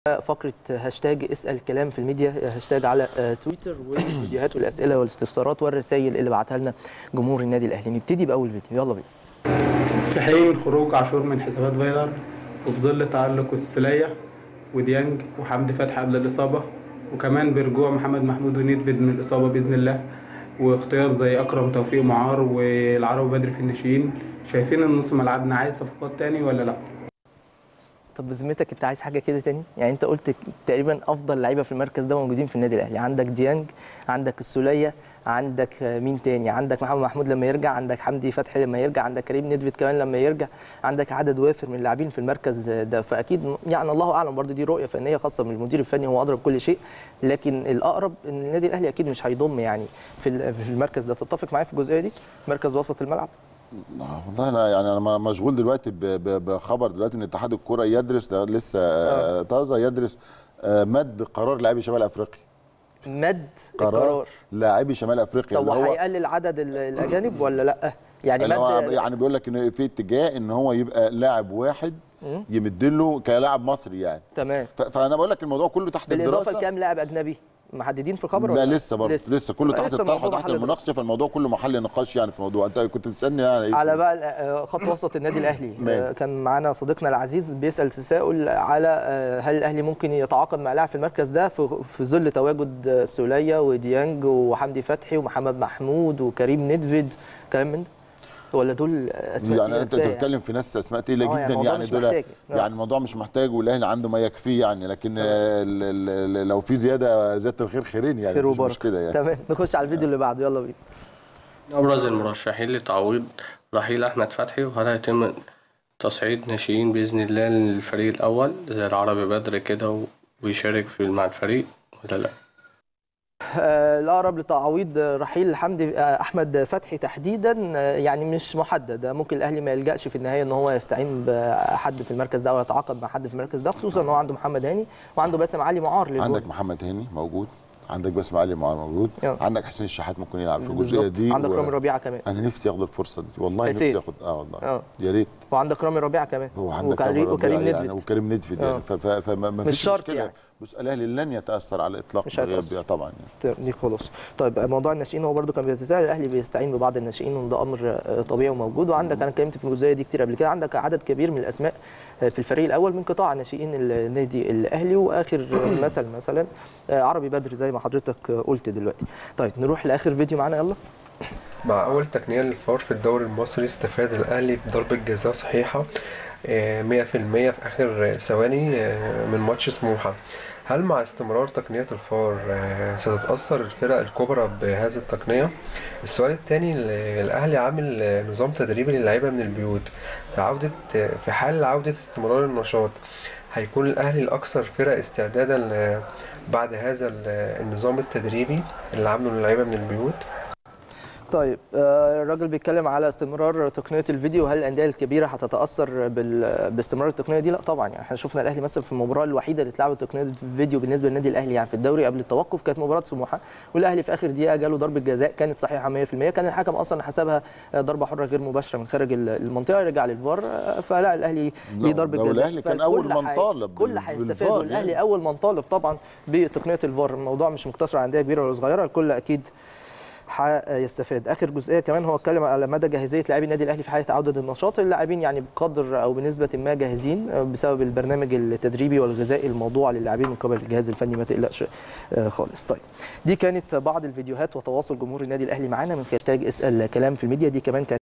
فقره هاشتاج اسال كلام في الميديا هاشتاج على آه، تويتر والفيديوهات والاسئله والاستفسارات والرسائل اللي بعتها لنا جمهور النادي الاهلي نبتدي باول فيديو يلا بينا في حين خروج عاشور من حسابات فايلر وفي ظل تعلق السولية وديانج وحمدي فتحي قبل الإصابة وكمان برجوع محمد محمود ونيدفيد من الإصابة بإذن الله واختيار زي أكرم توفيق معار والعربي بدري في الناشئين شايفين إن نص ملعبنا عايز صفقات تاني ولا لأ؟ طب بذمتك انت عايز حاجه كده تاني يعني انت قلت تقريبا افضل لعيبه في المركز ده موجودين في النادي الاهلي عندك ديانج عندك السوليه عندك آه، مين تاني عندك محمد محمود لما يرجع عندك حمدي فتحي لما يرجع عندك كريم نيدفيد كمان لما يرجع عندك عدد وافر من اللاعبين في المركز ده فاكيد يعني الله اعلم برضو دي رؤيه فنيه خاصه من المدير الفني هو ادرى بكل شيء لكن الاقرب ان النادي الاهلي اكيد مش هيضم يعني في ال- في المركز ده تتفق معايا في الجزئيه دي مركز وسط الملعب آه، والله انا يعني انا م- مشغول دلوقتي ب- ب- بخبر دلوقتي ان اتحاد الكره يدرس ده لسه آه، طازه يدرس آه، مد قرار لاعبي شمال افريقيا مد قرار القرار لاعبي شمال افريقيا طب اللي هو وهيقلل عدد ال- الاجانب ولا لا يعني اللي هو مد يعني بيقول لك ان في اتجاه ان هو يبقى لاعب واحد مم. يمد له كلاعب مصري يعني تمام ف- فانا بقول لك الموضوع كله تحت بالاضافه الدراسه لكام لاعب اجنبي محددين في الخبر لا ولا لسه برضه لسه, لسه كله تحت لسه الطرح الموضوع وتحت محل المناقشه فالموضوع كله محل نقاش يعني في الموضوع انت كنت بتسالني يعني إيه؟ على بقى آه، خط وسط النادي الاهلي ماله. آه، كان معانا صديقنا العزيز بيسال تساؤل على آه، هل الاهلي ممكن يتعاقد مع لاعب في المركز ده في في ظل تواجد آه، سوليه وديانج وحمدي فتحي ومحمد محمود وكريم نيدفيد كلام من ده ولا دول اسماء يعني تقيلة انت كفاية بتتكلم في ناس اسماء آه، تقيله يعني جدا الموضوع يعني مش دول محتاج. آه. يعني الموضوع مش محتاج والاهلي عنده ما يكفيه يعني لكن آه، ال- ال- ال- لو في زياده زياده الخير خيرين يعني خير مفيش وبركه مشكله يعني تمام نخش على الفيديو اللي بعده يلا بينا أبرز المرشحين لتعويض رحيل أحمد فتحي وهل هيتم تصعيد ناشئين بإذن الله للفريق الأول زي العربي بدر كده و- ويشارك في مع الفريق ولا لأ؟ آه، الاقرب لتعويض رحيل حمدي آه، احمد فتحي تحديدا آه، يعني مش محدد ممكن الاهلي ما يلجاش في النهايه ان هو يستعين بحد في المركز ده او يتعاقد مع حد في المركز ده خصوصا ان هو عنده محمد هاني وعنده باسم علي معار للجول. عندك محمد هاني موجود عندك باسم علي معار موجود يلا. عندك حسين الشحات ممكن يلعب في الجزئيه بالظبط. دي عندك و- رامي ربيعه كمان انا نفسي ياخد الفرصه دي والله حسين. نفسي ياخد اه والله اه يا ريت وعندك رامي ربيعه كمان هو عندك وكريم, رامي وكريم ربيعة نيدفيد يعني وكريم نيدفيد آه. يعني ف- ف- فما ما مش فيش شرط مشكله يعني. بص الاهلي لن يتاثر على الاطلاق مش بغياب هيتأثر. طبعا يعني دي خلاص طيب موضوع الناشئين هو برده كان بيتساءل الاهلي بيستعين ببعض الناشئين وده امر آه، طبيعي وموجود وعندك انا اتكلمت في الجزئيه دي كتير قبل كده عندك عدد كبير من الاسماء آه، في الفريق الاول من قطاع ناشئين النادي الاهلي واخر آه، مثل مثلا آه، عربي بدر زي ما حضرتك آه، قلت دلوقتي طيب نروح لاخر فيديو معانا يلا مع أول تقنية للفار في الدوري المصري استفاد الأهلي بضربة جزاء صحيحة آه، مية في المية في آخر ثواني آه، من ماتش سموحة هل مع استمرار تقنية الفار آه، ستتأثر الفرق الكبرى بهذه التقنية؟ السؤال الثاني الأهلي عامل آه، نظام تدريبي للعيبة من البيوت في عودة آه، في حال عودة استمرار النشاط هيكون الأهلي الأكثر فرق استعدادا ل- بعد هذا ال- النظام التدريبي اللي عامله للعيبة من البيوت طيب آه، الراجل بيتكلم على استمرار تقنيه الفيديو هل الانديه الكبيره هتتاثر بال... باستمرار التقنيه دي لا طبعا يعني احنا شفنا الاهلي مثلا في المباراه الوحيده اللي اتلعبت تقنيه الفيديو بالنسبه للنادي الاهلي يعني في الدوري قبل التوقف كانت مباراه سموحه والاهلي في اخر دقيقه جاله ضربه جزاء كانت صحيحه 100% كان الحكم اصلا حسبها آه، ضربه حره غير مباشره من خارج ال- المنطقه رجع للفار آه، فلا الاهلي ليه لا، ضربه لو جزاء الأهلي كان فالكل أول من حي- طالب كل بال- هيستفاد بالفار والاهلي يعني. اول من طالب طبعا بتقنيه الفار الموضوع مش مقتصر على انديه كبيره ولا صغيره الكل اكيد يستفاد اخر جزئيه كمان هو اتكلم على مدى جاهزيه لاعبي النادي الاهلي في حاله عوده النشاط اللاعبين يعني بقدر او بنسبه ما جاهزين بسبب البرنامج التدريبي والغذائي الموضوع للاعبين من قبل الجهاز الفني ما تقلقش آه، خالص طيب دي كانت بعض الفيديوهات وتواصل جمهور النادي الاهلي معانا من خلال هاشتاج اسال كلام في الميديا دي كمان كانت